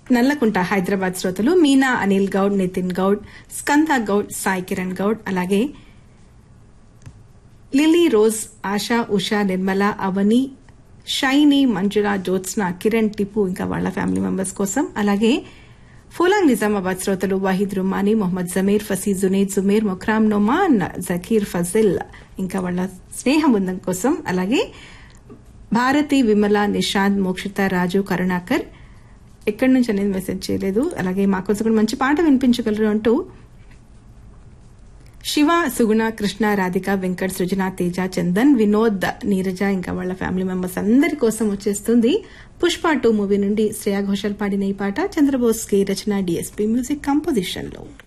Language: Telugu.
నల్లకుంట హైదరాబాద్ శ్రోతలు మీనా అనిల్ గౌడ్ నితిన్ గౌడ్ స్కంద గౌడ్ సాయి కిరణ్ గౌడ్ అలాగే లిలీ రోజ్ ఆశా ఉషా నిర్మల అవని షైని మంజుల జ్యోత్స్న కిరణ్ టిపు ఇంకా వాళ్ళ ఫ్యామిలీ మెంబర్స్ కోసం అలాగే ఫూలాంగ్ నిజామాబాద్ శ్రోతలు వాహిద్ రుమానీ మొహమ్మద్ జమీర్ ఫసీ జునేద్ జుమేర్ మొక్రామ్ నొమాన్ జకీర్ ఫజిల్ ఇంకా వాళ్ళ స్నేహ బృందం కోసం అలాగే భారతి విమల నిషాంత్ మోక్షిత రాజు కరుణాకర్ ఎక్కడి నుంచి అనేది మెసేజ్ చేయలేదు అలాగే మా కోసం కూడా మంచి పాట వినిపించగలరు అంటూ శివ సుగుణ కృష్ణ రాధిక వెంకట్ సృజన తేజ చందన్ వినోద్ నీరజ ఇంకా వాళ్ళ ఫ్యామిలీ మెంబర్స్ అందరి కోసం వచ్చేస్తుంది పుష్ప టూ మూవీ నుండి శ్రేయా ఘోషల్ పాడిన ఈ పాట చంద్రబోస్ కి రచన డిఎస్పీ మ్యూజిక్ కంపోజిషన్ లో